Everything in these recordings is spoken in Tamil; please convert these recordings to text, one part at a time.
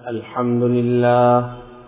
الحمد لله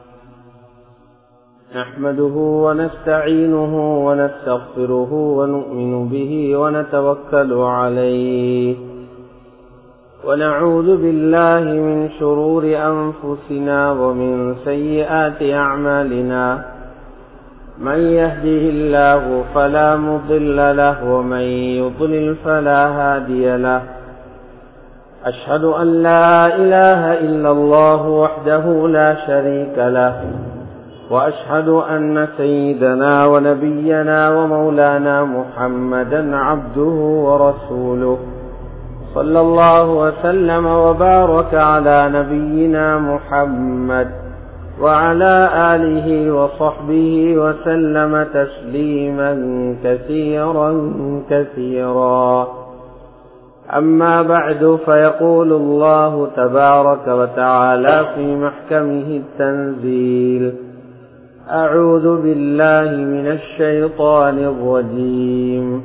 نحمده ونستعينه ونستغفره ونؤمن به ونتوكل عليه ونعوذ بالله من شرور أنفسنا ومن سيئات أعمالنا من يهده الله فلا مضل له ومن يضلل فلا هادي له أشهد أن لا إله إلا الله وحده لا شريك له وأشهد أن سيدنا ونبينا ومولانا محمدا عبده ورسوله صلى الله وسلم وبارك على نبينا محمد وعلى آله وصحبه وسلم تسليما كثيرا كثيرا أما بعد فيقول الله تبارك وتعالى في محكمه التنزيل أعوذ بالله من الشيطان الرجيم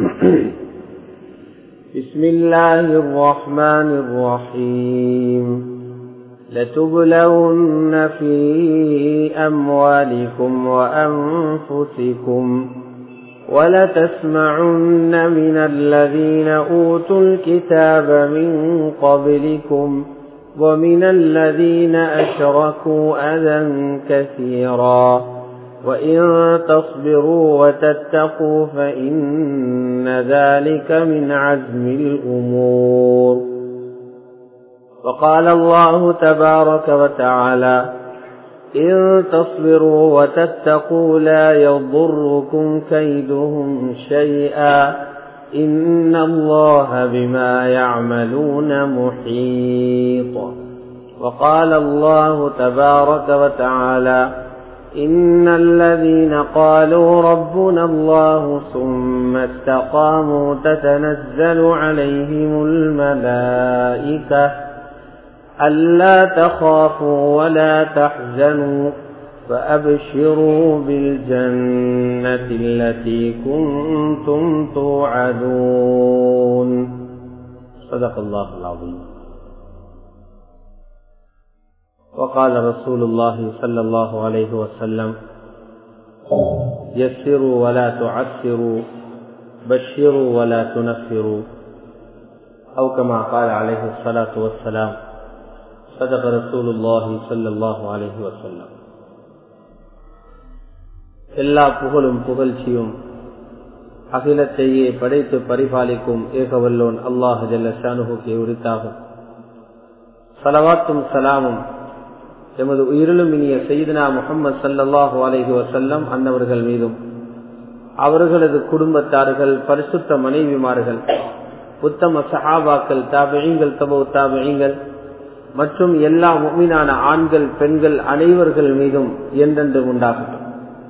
بسم الله الرحمن الرحيم لتبلون في أموالكم وأنفسكم ولتسمعن من الذين أوتوا الكتاب من قبلكم ومن الذين أشركوا أذى كثيرا وإن تصبروا وتتقوا فإن ذلك من عزم الأمور وقال الله تبارك وتعالى إن تصبروا وتتقوا لا يضركم كيدهم شيئا إن الله بما يعملون محيط وقال الله تبارك وتعالى إن الذين قالوا ربنا الله ثم استقاموا تتنزل عليهم الملائكة ألا تخافوا ولا تحزنوا فأبشروا بالجنة التي كنتم توعدون صدق الله العظيم وقال رسول الله صلى الله عليه وسلم يسروا ولا تعسروا بشروا ولا تنفروا أو كما قال عليه الصلاة والسلام صدق رسول الله صلى الله عليه وسلم எல்லா புகழும் புகழ்ச்சியும் அகிலத்தையே படைத்து பரிபாலிக்கும் ஏகவல்லோன் அல்லாஹ் ஜல்ல ஷானுகே உரித்தாகும் சலவாத்தும் சலாமும் எமது உயிரிலும் இனிய செய்தனா முகமது சல்லாஹூ அலஹி வசல்லம் அன்னவர்கள் மீதும் அவர்களது குடும்பத்தார்கள் பரிசுத்த மனைவிமார்கள் உத்தம சஹாபாக்கள் தாபியங்கள் தபோ தாபியங்கள் மற்றும் எல்லா முக்மீனான ஆண்கள் பெண்கள் அனைவர்கள் மீதும் என்றென்று உண்டாகட்டும்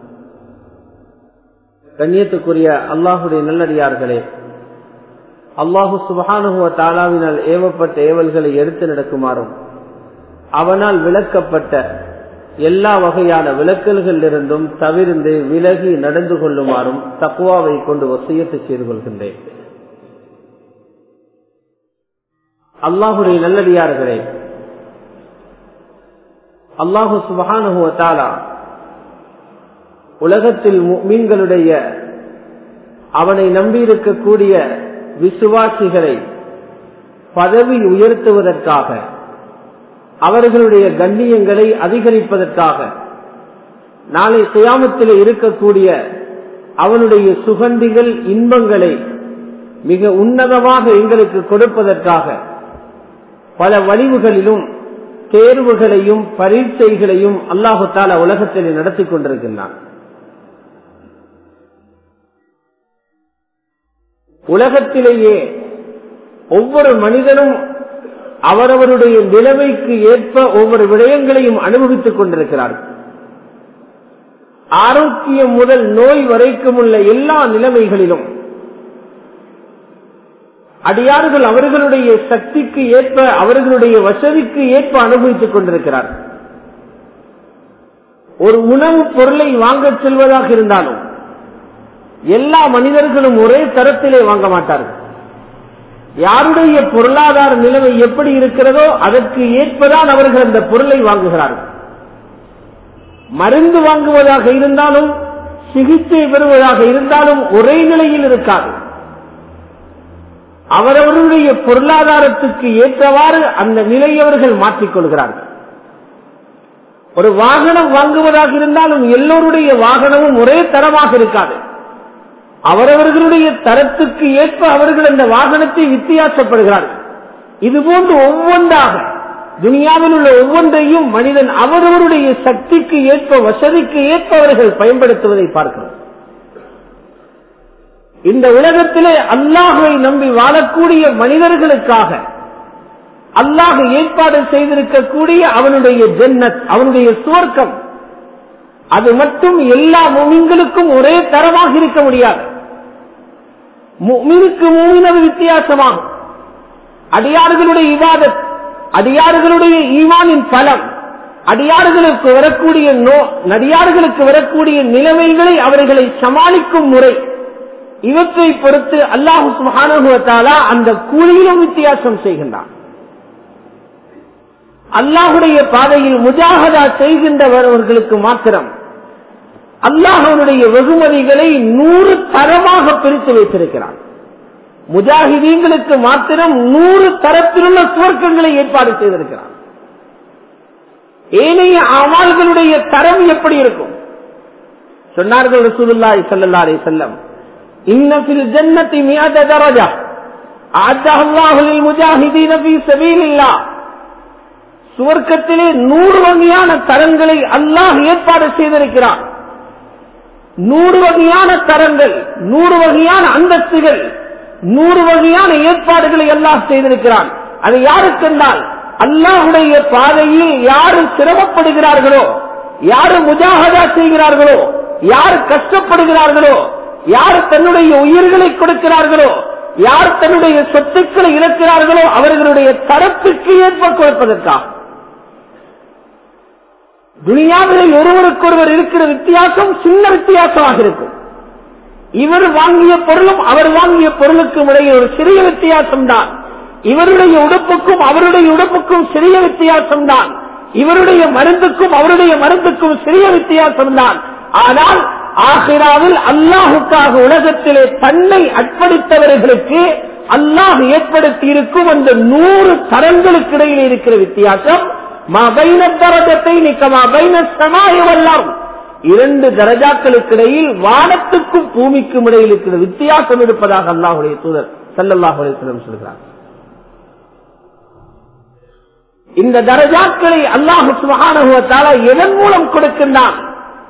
கண்ணியத்துக்குரிய அல்லாஹுடைய நல்லடியார்களே அல்லாஹு சுபஹானுவ தாலாவினால் ஏவப்பட்ட ஏவல்களை எடுத்து நடக்குமாறும் அவனால் விளக்கப்பட்ட எல்லா வகையான விளக்கல்கள் இருந்தும் தவிர்ந்து விலகி நடந்து கொள்ளுமாறும் தக்குவாவை கொண்டு வசியத்தை செய்து கொள்கின்றேன் அல்லாஹுடைய நல்லடியார்களே அல்லாஹு சுபஹானுவ தாலா உலகத்தில் மீன்களுடைய அவனை நம்பியிருக்கக்கூடிய விசுவாசிகளை பதவி உயர்த்துவதற்காக அவர்களுடைய கண்ணியங்களை அதிகரிப்பதற்காக நாளை சுயாமத்தில் இருக்கக்கூடிய அவனுடைய சுகண்டிகள் இன்பங்களை மிக உன்னதமாக எங்களுக்கு கொடுப்பதற்காக பல வழிவுகளிலும் தேர்வுகளையும் பரீட்சைகளையும் அல்லாஹு தாலா உலகத்தில் நடத்தி கொண்டிருக்கின்றான் உலகத்திலேயே ஒவ்வொரு மனிதனும் அவரவருடைய நிலைமைக்கு ஏற்ப ஒவ்வொரு விடயங்களையும் அனுபவித்துக் கொண்டிருக்கிறார்கள் ஆரோக்கியம் முதல் நோய் வரைக்கும் உள்ள எல்லா நிலைமைகளிலும் அடியார்கள் அவர்களுடைய சக்திக்கு ஏற்ப அவர்களுடைய வசதிக்கு ஏற்ப அனுபவித்துக் கொண்டிருக்கிறார் ஒரு உணவு பொருளை வாங்கச் செல்வதாக இருந்தாலும் எல்லா மனிதர்களும் ஒரே தரத்திலே வாங்க மாட்டார்கள் யாருடைய பொருளாதார நிலைமை எப்படி இருக்கிறதோ அதற்கு ஏற்பதான் அவர்கள் அந்த பொருளை வாங்குகிறார்கள் மருந்து வாங்குவதாக இருந்தாலும் சிகிச்சை பெறுவதாக இருந்தாலும் ஒரே நிலையில் இருக்காது அவரவர்களுடைய பொருளாதாரத்துக்கு ஏற்றவாறு அந்த நிலையை அவர்கள் மாற்றிக்கொள்கிறார்கள் ஒரு வாகனம் வாங்குவதாக இருந்தாலும் எல்லோருடைய வாகனமும் ஒரே தரமாக இருக்காது அவரவர்களுடைய தரத்துக்கு ஏற்ப அவர்கள் அந்த வாகனத்தை வித்தியாசப்படுகிறார்கள் இதுபோன்று ஒவ்வொன்றாக துனியாவில் உள்ள ஒவ்வொன்றையும் மனிதன் அவரவருடைய சக்திக்கு ஏற்ப வசதிக்கு ஏற்ப அவர்கள் பயன்படுத்துவதை பார்க்கிறோம் இந்த உலகத்திலே அல்லாஹை நம்பி வாழக்கூடிய மனிதர்களுக்காக அல்லாஹ் ஏற்பாடு செய்திருக்கக்கூடிய அவனுடைய ஜென்னத் அவனுடைய சுவர்க்கம் அது மட்டும் எல்லா முமின்களுக்கும் ஒரே தரமாக இருக்க முடியாது முமினுக்கு மூமினது வித்தியாசமாகும் அடியார்களுடைய இவாதத் அடியார்களுடைய ஈமானின் பலம் அடியார்களுக்கு வரக்கூடிய நோ நடிகார்களுக்கு வரக்கூடிய நிலைமைகளை அவர்களை சமாளிக்கும் முறை இவற்றை பொறுத்து அல்லாஹு சுபானுவத்தாலா அந்த கூலியிலும் வித்தியாசம் செய்கின்றான் அல்லாஹுடைய பாதையில் முஜாகதா செய்கின்றவர்களுக்கு மாத்திரம் அல்லாஹ் அவனுடைய வெகுமதிகளை நூறு தரமாக பிரித்து வைத்திருக்கிறான் முஜாஹிதீன்களுக்கு மாத்திரம் நூறு தரத்திலுள்ள சுவர்க்கங்களை ஏற்பாடு செய்திருக்கிறான் ஏனைய அமால்களுடைய தரம் எப்படி இருக்கும் சொன்னார்கள் ரசூலுல்லாஹி ஸல்லல்லாஹு அலைஹி வஸல்லம் இன்ன ஃபில் ஜன்னதி மியத தரஜா அஅத்தஹு அல்லாஹு லில் முஜாஹிதீன ஃபீ சபீலில்லாஹ் சுவர்க்கத்திலே நூறு வகையான தரங்களை அல்லாஹ் ஏற்பாடு செய்திருக்கிறான் நூறு வகையான தரங்கள் நூறு வகையான அந்தஸ்துகள் நூறு வகையான ஏற்பாடுகளை அல்லாஹ் செய்திருக்கிறான் அது யாருக்கென்றால் அல்லாஹுடைய பாதையில் யாரு சிரமப்படுகிறார்களோ யாரு முஜாகதா செய்கிறார்களோ யார் கஷ்டப்படுகிறார்களோ யார் தன்னுடைய உயிர்களை கொடுக்கிறார்களோ யார் தன்னுடைய சொத்துக்களை இழக்கிறார்களோ அவர்களுடைய தரத்துக்கு ஏற்ப கொடுப்பதற்காக துனியாவில் ஒருவருக்கொருவர் இருக்கிற வித்தியாசம் சின்ன வித்தியாசமாக இருக்கும் இவர் வாங்கிய பொருளும் அவர் வாங்கிய பொருளுக்கும் இடையே ஒரு சிறிய வித்தியாசம் தான் இவருடைய உடுப்புக்கும் அவருடைய உடுப்புக்கும் சிறிய வித்தியாசம் தான் இவருடைய மருந்துக்கும் அவருடைய மருந்துக்கும் சிறிய வித்தியாசம் தான் ஆனால் ஆகிராவில் அல்லாஹுக்காக உலகத்திலே தன்னை அர்ப்பணித்தவர்களுக்கு அல்லாஹ் ஏற்படுத்தி இருக்கும் அந்த நூறு தரங்களுக்கு இடையில் இருக்கிற வித்தியாசம் இரண்டு தரஜாக்களுக்கு இடையில் வானத்துக்கும் பூமிக்கும் இடையில் இருக்கிற வித்தியாசம் இருப்பதாக அல்லாஹுடைய தூதர் சல்லல்லாஹுடைய சொல்கிறார் இந்த தரஜாக்களை அல்லாஹு சுகானுவத்தால எதன் மூலம் கொடுக்கின்றான்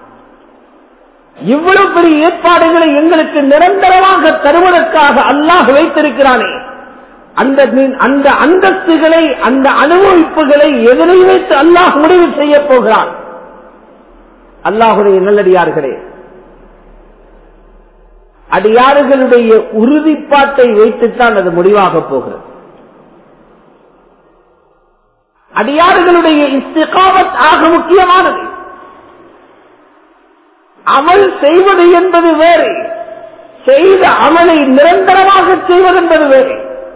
இவ்வளவு பெரிய ஏற்பாடுகளை எங்களுக்கு நிரந்தரமாக தருவதற்காக அல்லாஹ் வைத்திருக்கிறானே அந்த அந்த அந்தஸ்துகளை அந்த அனுபவிப்புகளை எதனை வைத்து அல்லாஹ் முடிவு செய்ய போகிறான் அல்லாஹுடைய நல்லடியார்களே அடியாறுகளுடைய உறுதிப்பாட்டை வைத்துத்தான் அது முடிவாக போகிறது அடியாறுகளுடைய இஸ்திகாமத் ஆக முக்கியமானது அமல் செய்வது என்பது வேறு செய்த அமலை நிரந்தரமாக செய்வது என்பது வேறு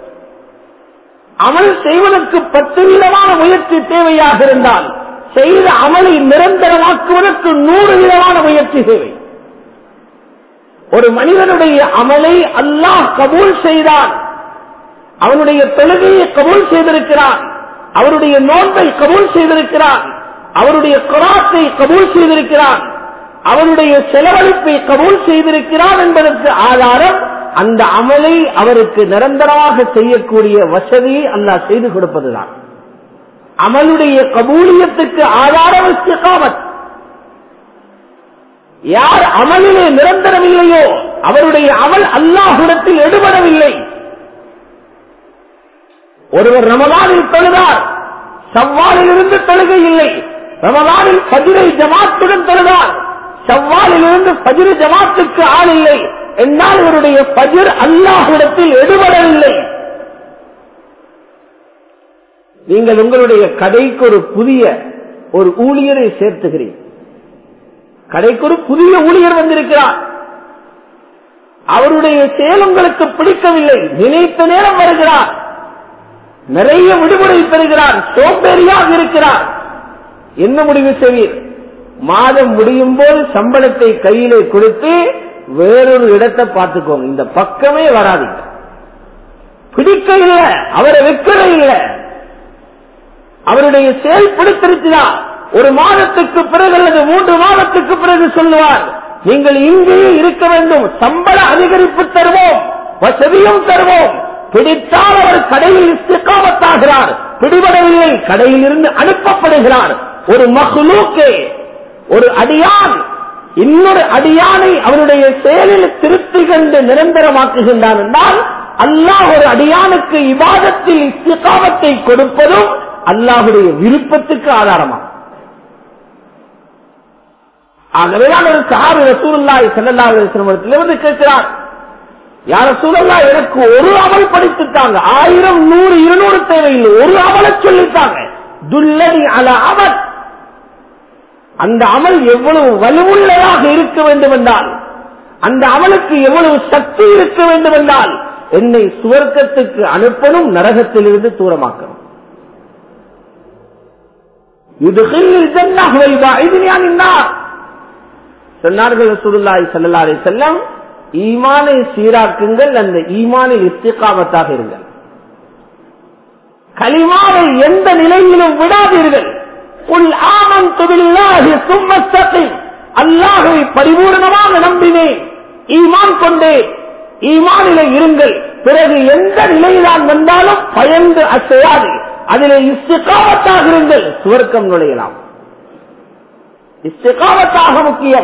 அமல் செய்வதற்கு பத்து விதமான முயற்சி தேவையாக இருந்தால் செய்த அமலை நிரந்தரமாக்குவதற்கு நூறு விதமான முயற்சி தேவை ஒரு மனிதனுடைய அமலை அல்லாஹ் கபூல் செய்தான் அவனுடைய தொழுகையை கபூல் செய்திருக்கிறான் அவருடைய நோன்பை கபூல் செய்திருக்கிறான் அவருடைய குராத்தை கபூல் செய்திருக்கிறான் அவருடைய செலவழிப்பை கபூல் செய்திருக்கிறான் என்பதற்கு ஆதாரம் அந்த அமலை அவருக்கு நிரந்தரமாக செய்யக்கூடிய வசதியை அல்லாஹ் செய்து கொடுப்பதுதான் அமலுடைய கபூலியத்துக்கு ஆதாரம் இஸ்திகாமத் யார் அமலிலே நிரந்தரம் இல்லையோ அவருடைய அமல் அல்லாஹுடத்தில் எடுபடவில்லை ஒருவர் ரமதானில் தொழுதார் சவ்வாலில் இருந்து தொழுகை இல்லை ரமதானில் பதிரை ஜமாத்துடன் தொழுதார் சவ்வாலில் இருந்து பதிரு ஜமாத்துக்கு ஆள் இல்லை என்னால் இவருடைய பஜர் அல்லாஹுடத்தில் எடுபடவில்லை நீங்கள் உங்களுடைய கடைக்கு ஒரு புதிய ஒரு ஊழியரை சேர்த்துகிறீர் கடைக்கு ஒரு புதிய ஊழியர் வந்திருக்கிறார் அவருடைய செயல் உங்களுக்கு பிடிக்கவில்லை நினைத்த நேரம் வருகிறார் நிறைய விடுமுறை பெறுகிறார் சோம்பேறியாக இருக்கிறார் என்ன முடிவு செய்வீர் மாதம் முடியும் போது சம்பளத்தை கையிலே கொடுத்து வேறொரு இடத்தை பார்த்துக்கோங்க இந்த பக்கமே வராதீங்க பிடிக்க இல்லை அவரை வைக்கிற இல்லை அவருடைய செயல் பிடித்திருக்கிறா ஒரு மாதத்துக்கு பிறகு அல்லது மூன்று மாதத்துக்கு பிறகு சொல்லுவார் நீங்கள் இங்கேயே இருக்க வேண்டும் சம்பள அதிகரிப்பு தருவோம் வசதியும் தருவோம் பிடித்தால் அவர் கடையில் இஸ்திகாமத்தாகிறார் பிடிபடவில்லை கடையில் இருந்து அனுப்பப்படுகிறார் ஒரு மஹ்லூக்கே ஒரு அடியான் இன்னொரு அடியானை அவருடைய செயலில் திருப்தி கண்டு நிரந்தரமாக்குகின்றான் என்றால் அல்லாஹ் ஒரு அடியானுக்கு இவாதத்தில் இஸ்திகாமத்தை கொடுப்பதும் அல்லாஹுடைய விருப்பத்துக்கு ஆதாரமாகும் ஆகவேதான் ஒரு சாறு ரசூலுல்லாய் செல்லல்லாவிடத்தில் வந்து கேட்கிறார் யார சூழல்லா எனக்கு ஒரு அமல் படித்துட்டாங்க ஆயிரம் நூறு இருநூறு தேவையில்லை ஒரு அமலை சொல்லிட்டாங்க துல்லடி அல அமல் அந்த அமல் எவ்வளவு வலுவுள்ளதாக இருக்க வேண்டும் என்றால் அந்த அமலுக்கு எவ்வளவு சக்தி இருக்க வேண்டும் என்றால் என்னை சுவர்க்கத்துக்கு அனுப்பணும் நரகத்திலிருந்து தூரமாக்கணும் சொன்னார்கள் சுருல்லாய் செல்லலாரை செல்லம் ஈமானை சீராக்குங்கள் அந்த ஈமானில் இஸ்திகாமத்தாக இருங்கள் களிமாவை எந்த நிலையிலும் விடாதீர்கள் உள் ஆமன் துவில்லாஹி சும்மத்தத்தை அல்லாஹை பரிபூர்ணமாக நம்பினேன் ஈமான் கொண்டே ஈமானிலே இருங்கள் பிறகு எந்த நிலையில்தான் வந்தாலும் பயந்து அசையாது அதிலே இஸ்திகாமத்தாக இருங்கள் சுவர்க்கம் நுழையலாம் இஸ்திகாமத்தாக முக்கியம்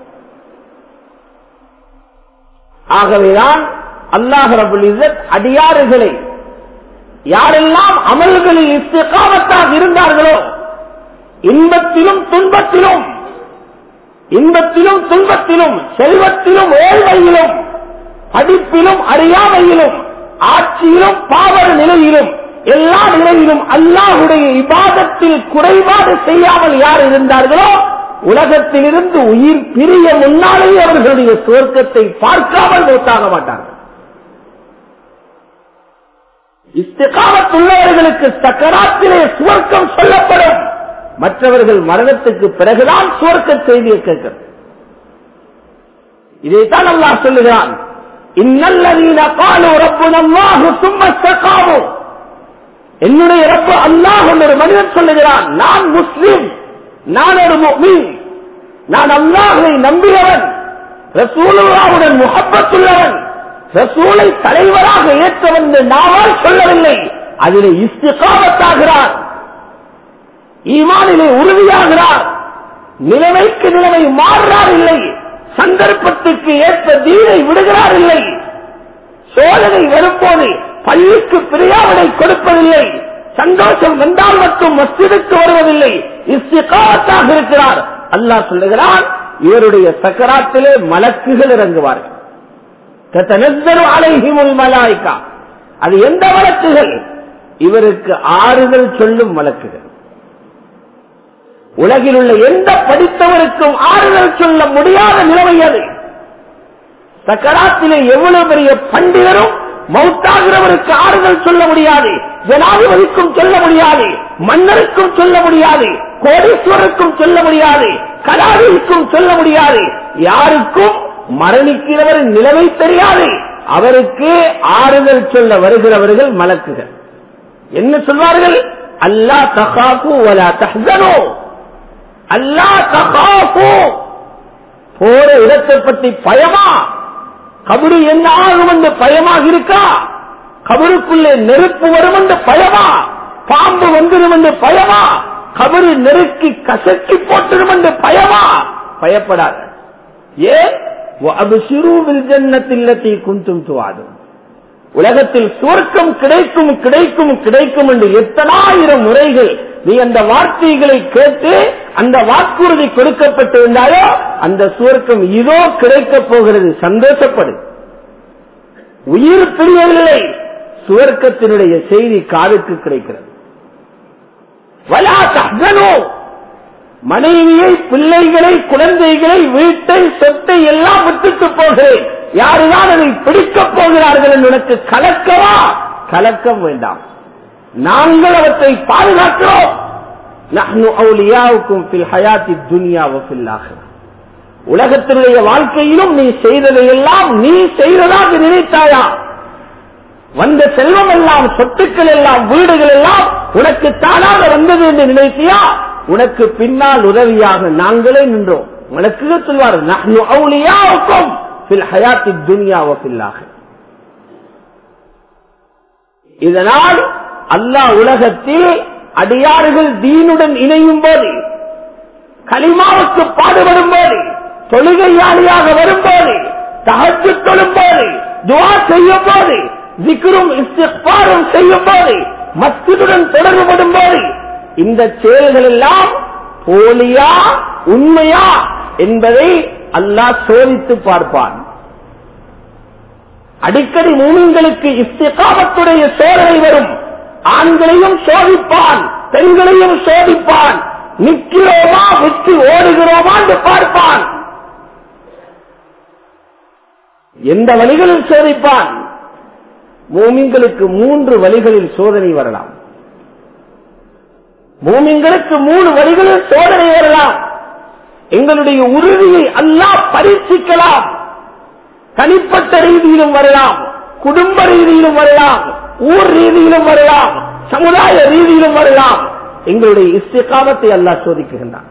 ஆகவேதான் அல்லாஹ் ரபுல் இசத் அடியாறுகளை யாரெல்லாம் அமல்களில் இஸ்திகாமத்தாக இருந்தார்களோ இன்பத்திலும் துன்பத்திலும் இன்பத்திலும் துன்பத்திலும் செல்வத்திலும் ஏழ்மையிலும் படிப்பிலும் அறியாமையிலும் ஆட்சியிலும் பாவர நிலையிலும் எல்லா நிலையிலும் அல்லாஹுடைய இபாதத்தில் குறைபாடு செய்யாமல் யார் இருந்தார்களோ உலகத்திலிருந்து உயிர் பிரிய முன்னாலேயே அவர்களுடைய சுவர்க்கத்தை பார்க்காமல் நோட்டாக மாட்டார்கள் இஸ்திகாமத்துள்ளவர்களுக்கு சக்கராத்திலே சுவர்க்கம் சொல்லப்படும் மற்றவர்கள் மரணத்துக்கு பிறகுதான் சுவர்க்க செய்தியை கேட்கிறது இதைத்தான் அல்லாஹ் சொல்லுகிறான் இன்னல்லதீன காலு ரப்புனல்லாஹு சும்ம இஸ்தகாமு என்னுடைய ரப்பு அல்லாஹ் ஒரு மனிதன் சொல்லுகிறான் நான் முஸ்லிம் நான் ஒரு முஃமின் நான் அல்லாஹை நம்பியவன் ரசூலுல்லாவுடன் முகப்பத்துள்ளவன் ரசூலை தலைவராக ஏற்றவன் நாவால் சொல்லவில்லை அதிலே இஸ்திகாமத்தாகிறார் ஈமானிலே உறுதியாகிறார் நிலைமைக்கு நிலைமை மாறுறார் இல்லை சந்தர்ப்பத்துக்கு ஏற்ப தீனை விடுகிறார் இல்லை சோதனை வரும்போது பள்ளிக்கு பிரியாவிடை கொடுப்பதில்லை சந்தோஷம் வந்தால் மட்டும் மஸ்ஜிதுக்கு வருவதில்லை இஸ்திகாமத்தாக இருக்கிறார் அல்லாஹ் சொல்லுகிறான் இவருடைய சக்கராத்திலே மலக்குகள் இறங்குவார்கள் அலைஹிமுல் மலாய்க்கா அது எந்த வழக்குகள் இவருக்கு ஆறுதல் சொல்லும் வழக்குகள் உலகில் உள்ள எந்த படித்தவருக்கும் ஆறுதல் சொல்ல முடியாத நிலைமை அது சக்கராத்திலே எவ்வளவு பெரிய பண்டிதரும் மௌத்தாகிறவருக்கு ஆறுதல் சொல்ல முடியாது ஜனாதிபதிக்கும் சொல்ல முடியாது மன்னருக்கும் சொல்ல முடியாது கோடீஸ்வரருக்கும் சொல்ல முடியாது கலாதிக்கும் சொல்ல முடியாது யாருக்கும் மரணிக்கிறவரின் நிலைமை தெரியாது அவருக்கு ஆறுதல் சொல்ல வருகிறவர்கள் மலக்குகள் என்ன சொல்வார்கள் அல்லா தகாப்பு வலா தஹ்சனோ அல்லா தகாப்பு போற இடத்தை பற்றி பயமா கபரு என்ன ஆகும் என்று பயமாக இருக்கா கபருக்குள்ளே நெருப்பு வரும் என்று பயமா பாம்பு வந்துடும் என்று பயமா கபரு நெருக்கி கசக்கி போட்டிடும் என்று பயமா பயப்படாத ஏன் ஜன்னத்தில்லத்தை குந்தும் துவாதும் உலகத்தில் சுவர்க்கம் கிடைக்கும் கிடைக்கும் கிடைக்கும் என்று எத்தனாயிரம் முறைகள் நீ அந்த வார்த்தைகளை கேட்டு அந்த வாக்குறுதி கொடுக்கப்பட்டிருந்தாயோ அந்த சுவர்க்கம் இதோ கிடைக்கப் போகிறது சந்தோஷப்படு உயிர் பிரியவில்லை சுவர்க்கத்தினுடைய செய்தி காதுக்கு கிடைக்கிறது வலா தஹ்சனோ மனைவியை பிள்ளைகளை குழந்தைகளை வீட்டை சொத்தை எல்லாம் விட்டுட்டு போகிறேன் யாருதான் அதை பிடிக்கப் போகிறார்கள் என்று உனக்கு கலக்கவா கலக்கம் வேண்டாம் நாங்கள் அவற்றை பாதுகாக்கிறோம் நஹ்னு அவுலியாவுக்கும் ஃபில் ஹயாத்தி துனியா வஃபில் ஆஹிரா உலகத்தினுடைய வாழ்க்கையிலும் நீ செய்ததையெல்லாம் நீ செய்ததாக நினைத்தாயா வந்த செல்வம் எல்லாம் சொத்துக்கள் எல்லாம் வீடுகள் எல்லாம் உனக்கு தானாக வந்தது என்று நினைத்தியா உனக்கு பின்னால் உதவியாக நாங்களே நின்றோம் உனக்கு சொல்வார் நஹ்னு அவுலியாவுக்கும் ஃபில் ஹயாத்தி துனியா வஃபில் ஆஹிரா இதனால் அல்லாஹ் உலகத்தில் அடியார்கள் தீனுடன் இணையும் போது களிமாவுக்கு பாடுபடும் போது தொழுகையாளியாக வரும்போது தகச்சு தொழும் போது துவா செய்யும் போது விக்ரும் இஸ்திஃபாரும் செய்யும் போது மஸ்ஜிதுடன் தொடர்புபடும் போது இந்த செயல்கள் எல்லாம் போலியா உண்மையா என்பதை அல்லாஹ் சோதித்து பார்ப்பான் அடிக்கடி மூமின்களுக்கு இஸ்திகாமத்துடைய சோதனை வரும் ஆண்களையும் சோதிப்பான் பெண்களையும் சோதிப்பான் நிற்கிறோமா விட்டு ஓடுகிறோமா என்று பார்ப்பான் எந்த வழிகளில் சோதிப்பான் மூமின்களுக்கு மூன்று வழிகளில் சோதனை வரலாம் மூமின்களுக்கு மூணு வழிகளில் சோதனை வரலாம் எங்களுடைய உறுதியை அல்லாஹ் பரீட்சிக்கலாம் தனிப்பட்ட ரீதியிலும் வரலாம் குடும்ப ரீதியிலும் வரலாம் ஊர் ரீதியிலும் வரலாம் சமுதாய ரீதியிலும் வரலாம் எங்களுடைய இஸ்திகாமத்தை அல்லாஹ் சோதிக்குகின்றான்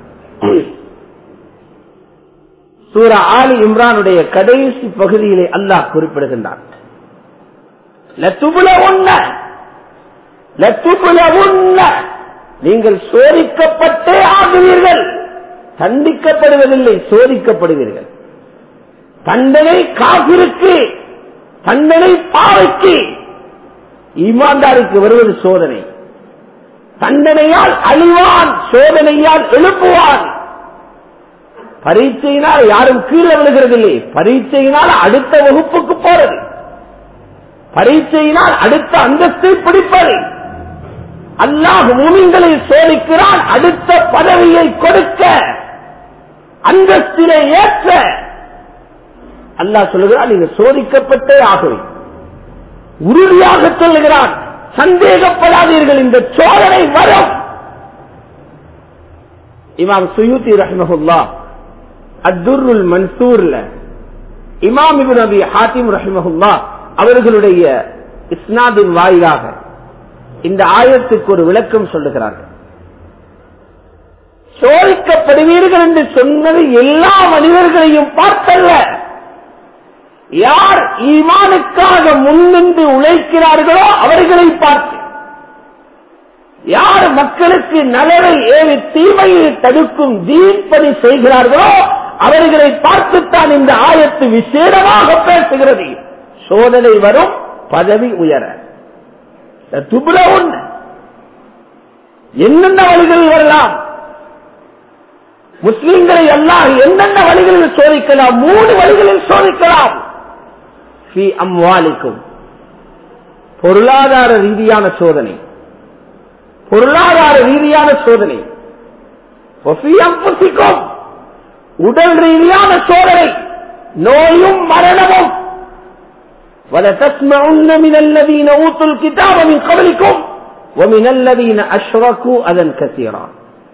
சூரா ஆலி இம்ரானுடைய கடைசி பகுதியிலே அல்லாஹ் குறிப்பிடுகின்றான் லத்துபுல உண்ண லத்துபுல உண்ண நீங்கள் சோதிக்கப்பட்டே ஆகுவீர்கள் தண்டிக்கப்படுவதில்லை சோதிக்கப்படுவீர்கள் தண்டனை காபிருக்கு தண்டனை பாவைக்கு ஈமான்தாருக்கு வருவது சோதனை தண்டனையால் அழிவான் சோதனையால் எழுப்புவான் பரீட்சையினால் யாரும் கீழே விழுகிறதில்லை பரீட்சையினால் அடுத்த வகுப்புக்கு போறது பரீட்சையினால் அடுத்த அந்தஸ்தை பிடிப்பது அல்லாஹ் மூமின்களை சோதிக்கிறான் அடுத்த பதவியை கொடுக்க அந்தஸ்திலே ஏற்ற அல்லாஹ் சொல்லுகிறான் நீங்க சோதிக்கப்பட்டே ஆகவே உறுதியாக சொல்லுகிறான் சந்தேகப்படாதீர்கள் இந்த சோதனை வரும் இமாம் சுயூத்தி ரஹ்மஹுல்லா அத்துருல் மன்சூர்ல இமாம் இபு நபி ஹாத்திம் ரஹ்மஹுல்லா அவர்களுடைய இஸ்னாதின் வாயிலாக இந்த ஆயத்துக்கு ஒரு விளக்கம் சொல்லுகிறார்கள் சோதிக்கப்படுவீர்கள் என்று சொன்னது எல்லா மனிதர்களையும் பார்த்தல்ல யார் ஈமானுக்காக முன்னின்று உழைக்கிறார்களோ அவர்களை பார்த்து யார் மக்களுக்கு நலவை ஏவி தீமையை தடுக்கும் தீர்ப்பணி செய்கிறார்களோ அவர்களை பார்த்துத்தான் இந்த ஆயத்து விசேடமாக பேசுகிறது சோதனை வரும் பதவி உயர துபுல ஒண்ணு என்னென்ன வழிகளில் வரலாம் முஸ்லிம்களை எல்லாம் என்னென்ன வழிகளில் சோதிக்கலாம் மூணு வழிகளில் சோதிக்கலாம் அம்வாலிக்கும் பொருளாதார ரீதியான சோதனை பொருளாதார ரீதியான சோதனை புசிக்கும் உடல் ரீதியான சோதனை நோயும் மரணமும் ولتسمعن من الذين اوتوا الكتاب من قبلكم ومن الذين اشركوا اذى كثيرا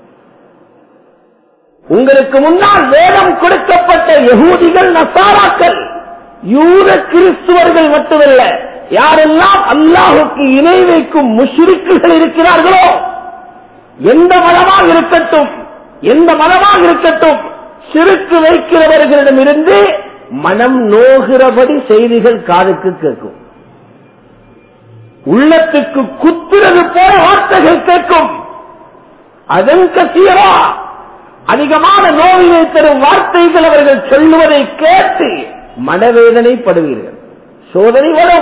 உங்களுக்கு முன்னால் வேதம் கொடுக்கப்பட்ட யகூதிகள் நசாராக்கள் யூத கிறிஸ்துவர்கள் மட்டுமல்ல யாரெல்லாம் அல்லாஹுக்கு இணை வைக்கும் முஷ்ரிக்குகள் இருக்கிறார்களோ எந்த மதமாக இருக்கட்டும் எந்த மதமாக இருக்கட்டும் சிறுக்கு வைக்கிறவர்களிடமிருந்து மனம் நோகிறபடி செய்திகள் காதுக்கு கேட்கும் உள்ளத்துக்கு குத்துறது போல வார்த்தைகள் கேட்கும் அதன் கசீரா அதிகமான நோவினை தரும் வார்த்தைகள் அவர்கள் சொல்லுவதை கேட்டு மனவேதனைப்படுவீர்கள் சோதனை வரும்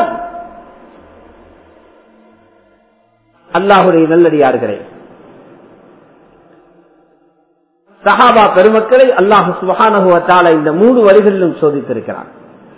அல்லாஹுடைய நல்லடியார்களே சஹாபா பெருமக்களை அல்லாஹு சுபகானுவத்தால இந்த மூணு வழிகளிலும் சோதித்திருக்கிறார்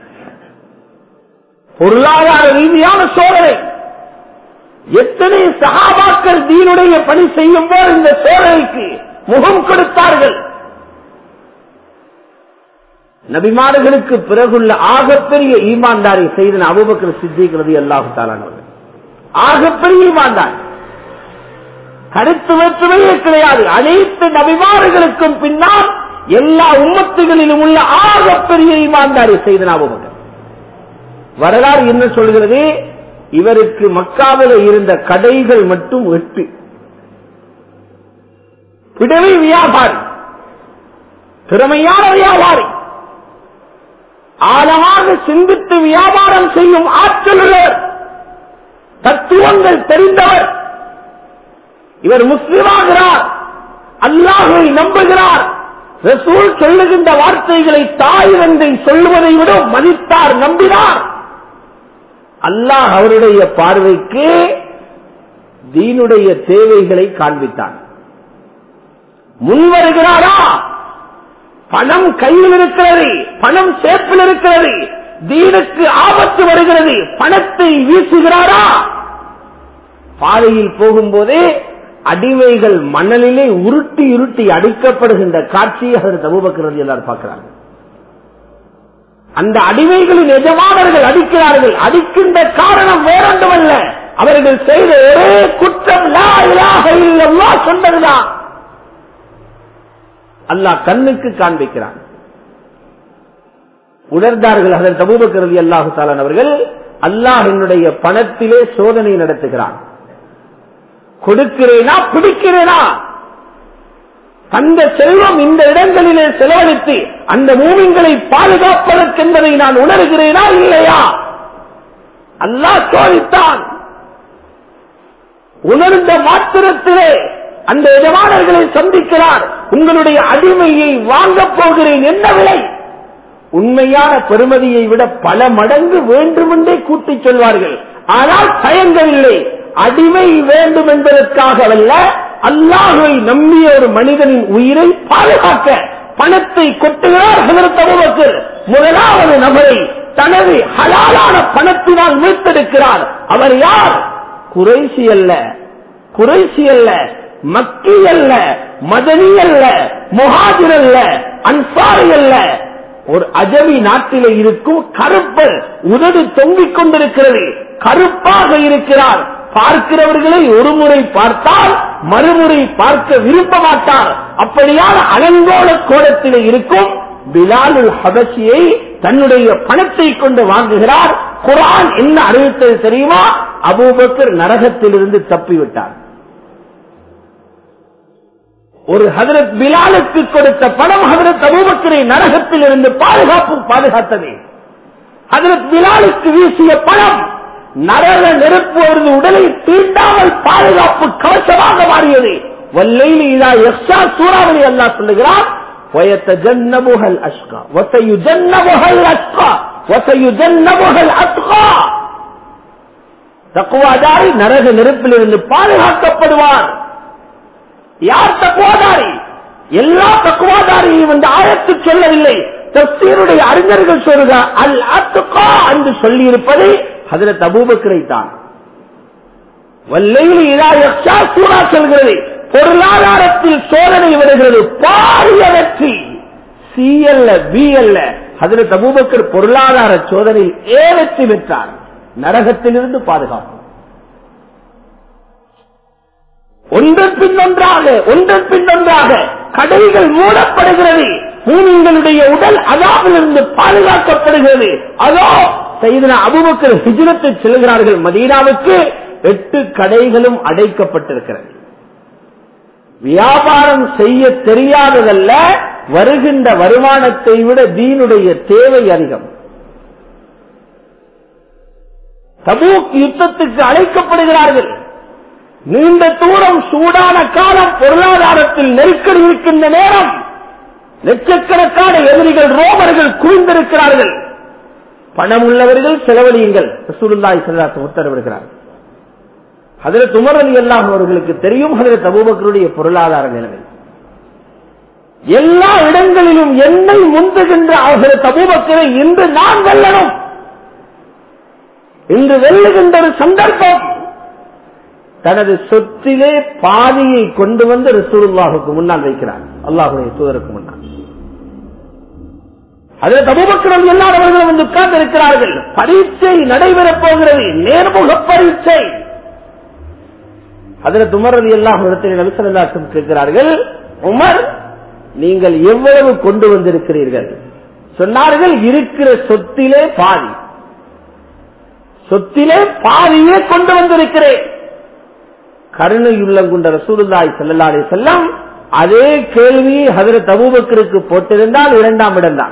பொருளாதார ரீதியான சோதனை எத்தனை சகாபாக்கள் தீனுடைய பணி செய்யும் போது இந்த சோதனைக்கு முகம் கொடுத்தார்கள் நபிமார்களுக்கு பிறகுள்ள ஆகப்பெரிய ஈமான்தாரி செய்த அபுபக்கர் சித்திக்கிறது அல்லாஹு தாலானவர்கள் ஆகப்பெரிய ஈமான்தார் கருத்து வேற்றுமையே கிடையாது அனைத்து நபிமார்களுக்கும் பின்னால் எல்லா உம்மத்துகளிலும் உள்ள ஆகப்பெரிய ஈமான்தாரி செய்த அபுபக்கர் வரலாறு என்ன சொல்கிறது இவருக்கு மக்காவில் இருந்த கடைகள் மட்டும் எட்டு பிடவை வியாபாரி திறமையான வியாபாரி ஆழமாக சிந்தித்து வியாபாரம் செய்யும் ஆற்றல் உள்ளவர் தத்துவங்கள் தெரிந்தவர் இவர் முஸ்லிமாகிறார் அல்லாஹை நம்புகிறார் ரசூல் சொல்லுகின்ற வார்த்தைகளை தாய் வென்றை சொல்லுவதை விட மதித்தார் நம்பினார் அல்லாஹ் அவருடைய பார்வைக்கு தீனுடைய தேவைகளை காண்பித்தான் முன் வருகிறாரா பணம் கையில் இருக்கிறது பணம் சேப்பில் இருக்கிறது தீனுக்கு ஆபத்து வருகிறது பணத்தை வீசுகிறாரா பாதையில் போகும்போதே அடிமைகள் மணலிலே உருட்டி உருட்டி அடிக்கப்படுகின்ற காட்சியை அவர் தபுபக்கிறது எல்லாரும் பார்க்கிறாங்க அந்த அடிமைகளின் எஜமானர்கள் அடிக்கிறார்கள் அடிக்கின்ற காரணம் வேறொன்றுமல்ல அவர்கள் செய்த ஒரே குற்றம் லா இலாஹ இல்லல்லாஹ் சொன்னதுதான் அல்லாஹ் கண்ணுக்கு காண்பிக்கிறான் உணர்ந்தார்கள் அதன் தபூபக்கரதி அல்லாஹு தாலான் அவர்கள் அல்லாஹ் என்னுடைய பணத்திலே சோதனை நடத்துகிறான் கொடுக்கிறேனா பிடிக்கிறேனா அந்த செல்வம் இந்த இடங்களிலே செலவழித்து அந்த மூமிங்களை பாதுகாப்பதற்கென்பதை நான் உணர்கிறேனா இல்லையா அல்லாஹ் சோதித்தான் உணர்ந்த மாத்திரத்திலே அந்த எஜமானர்களை சந்திக்கிறார் உங்களுடைய அடிமையை வாங்கப் போகிறேன் என்ன விலை உண்மையான பெருமதியை விட பல மடங்கு வேண்டுமென்றே கூட்டிச் சொல்வார்கள் ஆனால் பயங்கவில்லை அடிமை வேண்டும் என்பதற்காகவல்ல அல்லாஹுவை நம்பிய ஒரு மனிதனின் உயிரை பாதுகாக்க பணத்தை கொட்டுகிறார் ஹசரத் முதலாவது நபரை தனது ஹலாலான பணத்தினால் மீட்டெடுக்கிறார் அவர் யார் குறைசி அல்ல குறைசி அல்ல மக்கி அல்ல மதனி அல்ல முஹாஜிர் அல்ல அன்சாரி அல்ல ஒரு அஜமி நாட்டிலே இருக்கும் கருப்பர் உதடு தொங்கிக் கொண்டிருக்கிறது கருப்பாக இருக்கிறார் பார்க்கிறவர்களை ஒரு முறை பார்த்தால் மறுமுறை பார்க்க விரும்ப மாட்டார் அப்படியான அலங்கோல கோலத்திலே இருக்கும் பிலாலுல் ஹபசியை தன்னுடைய பணத்தை கொண்டு வாங்குகிறார் குரான் என்ன அறிவித்தது தெரியுமா அபூபக்கர் நரகத்திலிருந்து தப்பிவிட்டார் ஒரு ஹதரத் பிலாலுக்கு கொடுத்த பணம் ஹதரத் அபூபக்கரை நரகத்தில் இருந்து பாதுகாப்பு பாதுகாத்தது ஹதரத் பிலாலுக்கு வீசிய பணம் நரக நெருப்பு அவரது உடலை தீண்டாமல் பாதுகாப்பு கவசமாக மாறியது வல்லையில் இதா எக்ஸா சூறாவளி அல்லா சொல்லுகிறார் وَيَتَجَنَّبُهَا الْأَشْقَى وَسَيُجَنَّبُهَا الْأَتْقَى وَسَيُجَنَّبُهَا الْأَتْقَى தக்குவாதாரி நரக நெருப்பிலிருந்து பாதுகாக்கப்படுவார் யார் தக்குவாதாரி எல்லா தக்குவாதாரியும் இந்த ஆயத்து சொல்லவில்லை தப்சீருடைய அறிஞர்கள் சொல்லுக அல் அத்துக்கா என்று சொல்லி இருப்பது ஹதரத் அபூபக்கரை தான் வல்லையில் இதா யக்ஷா சூரா சொல்கிறது பொருளாதாரத்தில் சோதனை வருகிறது பாரிய வெற்றி சி அல்ல பி அல்ல ஹதரத் அபூபக்கர் பொருளாதார சோதனையில் ஏ வெற்றி பெற்றார் நரகத்திலிருந்து பாதுகாப்பு ஒன்றன் பின் ஒன்றாக ஒன்றன் பின் ஒன்றாக கடைகள் மூடப்படுகிறது மூமிங்களுடைய உடல் அதாவிலிருந்து பாதுகாக்கப்படுகிறது அதோ செய்தன அபுபக்கர் ஹிஜ்ரத்தை செல்கிறார்கள் மதீனாவுக்கு எட்டு கடைகளும் அடைக்கப்பட்டிருக்கிறது வியாபாரம் செய்ய தெரியாததல்ல வருகின்ற வருமானத்தை விட தீனுடைய தேவை அதிகம் தபூக் யுத்தத்துக்கு அழைக்கப்படுகிறார்கள் நீண்ட தூரம் சூடான காலம் பொருளாதாரத்தில் நெருக்கடி இருக்கின்ற நேரம் லட்சக்கணக்கான எதிரிகள் ரோமர்கள் குவிந்திருக்கிறார்கள் பணம் உள்ளவர்கள் செலவழியுங்கள் ரசூலுல்லாஹி ஸல்லல்லாஹு உத்தரவிடுகிறார் ஹதரத் உமர் அலி அல்லாஹ் அவர்களுக்கு தெரியும் ஹதரத் அபூபக்கருடைய பொருளாதார நிலைமை எல்லா இடங்களிலும் என்னை முந்துகின்ற ஹதரத் அபூபக்கரை இன்று நான் வெல்லணும் இன்று வெல்லுகின்ற ஒரு சந்தர்ப்பம் தனது சொத்திலே பாதியை கொண்டு வந்து ரசூலுல்லாஹுக்கு முன்னால் வைக்கிறார் அல்லாஹுடைய தூதருக்கு முன்னால் அதில் தபுபக்கரம் எல்லாதவர்களும் வந்து உட்கார்ந்து இருக்கிறார்கள் பரீட்சை நடைபெறப் போகிறது நேர்முக பரீட்சை அதில் துமரது எல்லாம் இடத்தில் நபிசல்லாசம் கேட்கிறார்கள் உமர் நீங்கள் எவ்வளவு கொண்டு வந்திருக்கிறீர்கள் சொன்னார்கள் இருக்கிற சொத்திலே பாதி சொத்திலே பாதியே கொண்டு வந்திருக்கிறேன் கருணையுள்ளம் கொண்ட ரசூலுல்லாய் செல்லல்லாலே செல்லம் அதே கேள்வியை ஹதரத் அபூபக்கருக்கு போட்டிருந்தால் இரண்டாம் இடம்தான்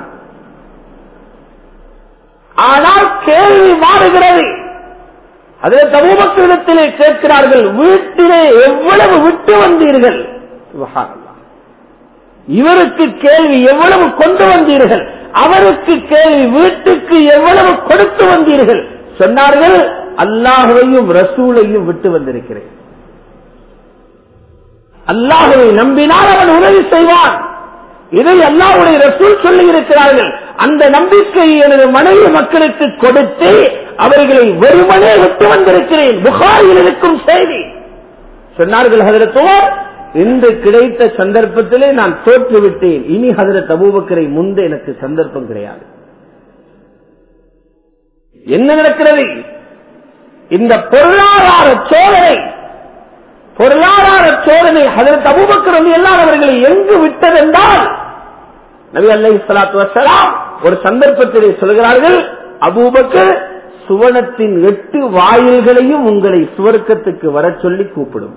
ஆனால் கேள்வி மாறுகிறது அதில் தபூபக்கரிடத்திலே கேட்கிறார்கள் வீட்டிலே எவ்வளவு விட்டு வந்தீர்கள் சுபஹானல்லாஹ். இவருக்கு கேள்வி எவ்வளவு கொண்டு வந்தீர்கள் அவருக்கு கேள்வி வீட்டுக்கு எவ்வளவு கொடுத்து வந்தீர்கள் சொன்னார்கள் அல்லாஹுவையும் ரசூலையும் விட்டு வந்திருக்கிறேன் அல்லாஹுவை நம்பினால் அவன் உதவி செய்வான் இதை அல்லாஹுடைய ரசூல் சொல்லி இருக்கிறார்கள் அந்த நம்பிக்கையை எனது மனைவி மக்களுக்கு கொடுத்து அவர்களை வெறுமனே விட்டு வந்திருக்கிறேன் புகாரில் இருக்கும் செய்தி சொன்னார்கள் ஹதரத்துவர் இன்று கிடைத்த சந்தர்ப்பத்திலே நான் தோற்றுவிட்டேன் இனி ஹதரத் அபூபக்கரை முன்பு எனக்கு சந்தர்ப்பம் கிடையாது என்ன நடக்கிறது இந்த பொருளாதார சோதனை பொருளாதார சோதனை ஹதரத் அபூபக்கர் அலி அல்லாஹ் அவர்களை எங்கு விட்டதென்றால் நபி அல்லை சலாத்து வசலாம் ஒரு சந்தர்ப்பத்திலே சொல்கிறார்கள் அபூபக்கர் சுவனத்தின் எட்டு வாயில்களையும் உங்களை சுவர்க்கத்துக்கு வர சொல்லி கூப்பிடும்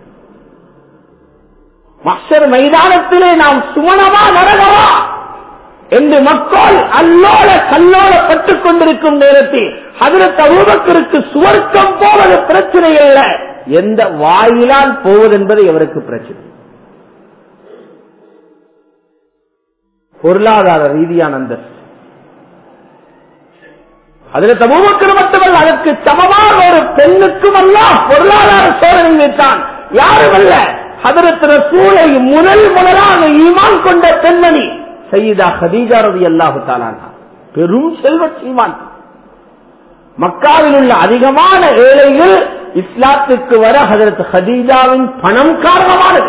மக்சர் மைதானத்திலே நாம் சுவனமா நரகமா என்று மக்கள் அல்லோல கல்லோல பட்டுக் கொண்டிருக்கும் நேரத்தில் ஹதரத் அபூபக்கருக்கு சுவர்க்கம் போவது பிரச்சனை அல்ல எந்த வாயிலால் போவது என்பது அவருக்கு பிரச்சனை பொருளாதார ரீதியான அந்தஸ்து அதில் தபூபக்கர் மட்டுமல்ல அதற்கு சமமாக ஒரு பெண்ணுக்கும் அல்ல பொருளாதார சோதனை வைத்தான் யாரும் அல்ல ஹதரத் ரசூலை முதல் முதலாக ஈமான் கொண்ட பெண்மணி சையீதா ஹதீஜா ரவி அல்லாஹு தாலானா பெரும் செல்வ சீமான் மக்காவில் உள்ள அதிகமான ஏழைகள் இஸ்லாத்துக்கு வர ஹதரத் ஹதீஜாவின் பணம் காரணமானது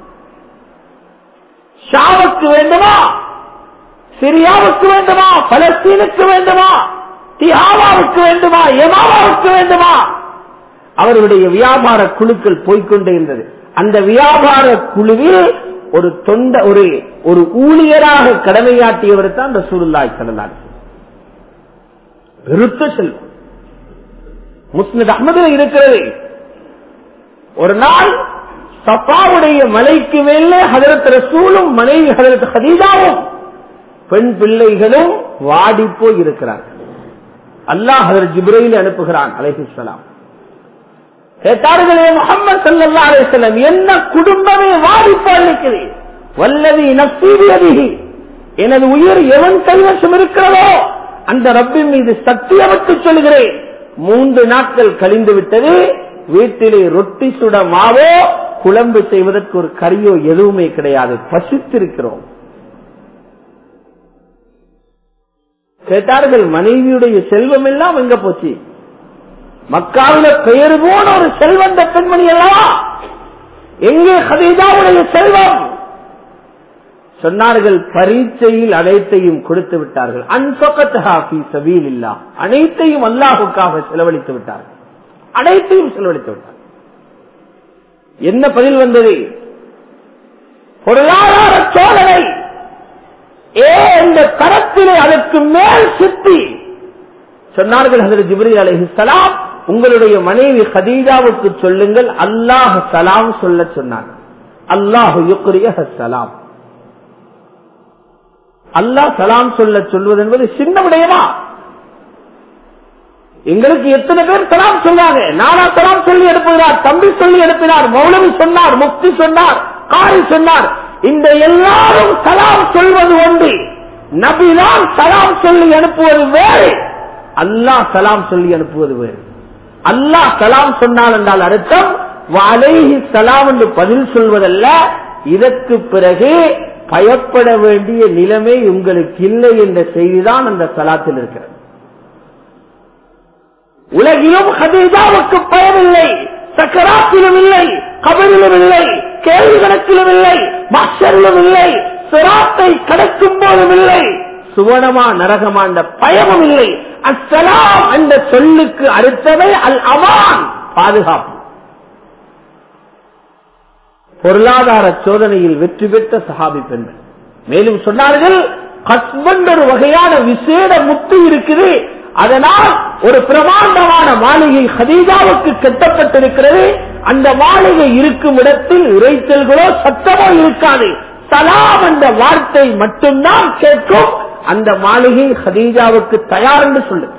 ஷாவுக்கு வேண்டுமா சிரியாவுக்கு வேண்டுமா பலஸ்தீனுக்கு வேண்டுமா தியாவாவுக்கு வேண்டுமா எமாவாவுக்கு வேண்டுமா அவருடைய வியாபார குழுக்கள் போய்கொண்டே இருந்தது அந்த வியாபார குழுவில் ஒரு தொண்ட ஒரு ஒரு ஊழியராக கடமையாற்றியவர் தான் அந்த சூருல்லாய் கடலார் பெருத்த செல்வம் முஸ்லித் அகமதுல இருக்கிறது ஒரு நாள் சப்பாவுடைய மலைக்கு மேலே ஹதரத் ரசூலும் மனைவி ஹதரத் ஹதீஜாவும் பெண் பிள்ளைகளும் வாடி போய் இருக்கிறார்கள் அல்லாஹ் ஹதரத் ஜிப்ரையில் அனுப்புகிறான் அலைஹிஸ்லாம் கேட்டார்களே முகமது சல்லா அலிஸ்லாம் என்ன குடும்பமே வாடி போய் நிற்கிறது வல்லவி நப்சீதி எனது உயிர் எவன் கைவசம் இருக்கிறதோ அந்த ரப்பின் மீது சத்தியமட்டு சொல்கிறேன் மூன்று நாட்கள் கழிந்து விட்டது வீட்டிலே ரொட்டி சுட மாவோ குழம்பு செய்வதற்கு ஒரு கரியோ எதுவுமே கிடையாது பசித்திருக்கிறோம் கேட்டார்கள் மனைவியுடைய செல்வம் எல்லாம் எங்க போச்சு மக்காவில பெயர் போன ஒரு செல்வந்த பெண்மணி அல்லவா எங்கே ஹதீஜாவுடைய செல்வம் சொன்னார்கள் பரீட்சையில் அனைத்தையும் கொடுத்து விட்டார்கள் அன்பகத்தில் இல்லா அனைத்தையும் அல்லாஹுக்காக செலவழித்து விட்டார்கள் அனைத்தையும் செலவழித்து விட்டார்கள் என்ன பதில் வந்தது பொருளாதார சோதனை ஏ இந்த கரத்திலே அதற்கு மேல் சித்தி சொன்னார்கள் ஹதரத் ஜிப்ரீல் அலைஹிஸ்ஸலாம் உங்களுடைய மனைவி ஹதீஜாவுக்கு சொல்லுங்கள் அல்லாஹ் சலாம் சொல்ல சொன்னார் அல்லாஹ் யுக்ரிய சலாம் அல்லாஹ் சலாம் சொல்ல சொல்வது என்பது சின்ன விடயமா எங்களுக்கு எத்தனை பேர் சலாம் சொன்னாங்க நானா சலாம் சொல்லி அனுப்புகிறார் தம்பி சொல்லி அனுப்பினார் மௌலவி சொன்னார் முக்தி சொன்னார் காரி சொன்னார் இந்த எல்லாரும் சலாம் சொல்வது ஒன்று நபிதான் சலாம் சொல்லி அனுப்புவது வேறு அல்லாஹ் சலாம் சொல்லி அனுப்புவது வேறு அல்லாஹ் சலாம் சொன்னால் என்றால் அர்த்தம் வலைஹி சலாம் என்று பதில் சொல்வதல்ல இதற்கு பிறகு பயப்பட வேண்டிய நிலைமை உங்களுக்கு இல்லை என்ற செய்திதான் அந்த சலாத்தில் இருக்கிறது உலகிலும் ஹதீஜாவுக்கு பயமில்லை சக்கராத்திலும் இல்லை கபரிலும் இல்லை கேள்வி கணக்கிலும் இல்லை மஷரிலும் இல்லை சிராத்தை கடக்கும் போதும் இல்லை சுவனமா நரகமா என்ற பயமும் இல்லை அஸ்ஸலாம் என்ற சொல்லுக்கு அடுத்தவை அல் அமான் பாதுகாப்பு பொருளாதார சோதனையில் வெற்றி பெற்ற சஹாபி பெண்கள் மேலும் சொன்னார்கள் ஹஸ்பண்ட் ஒரு வகையான விசேட முத்து இருக்குது அதனால் ஒரு பிரமாண்டமான மாளிகை ஹதீஜாவுக்கு கட்டப்பட்டிருக்கிறது அந்த மாளிகை இருக்கும் இடத்தில் இறைச்சல்களோ சத்தமோ இருக்காது சலாம் என்ற வார்த்தை மட்டும்தான் கேட்கும் அந்த மாளிகை ஹதீஜாவுக்கு தயார் என்று சொல்லுது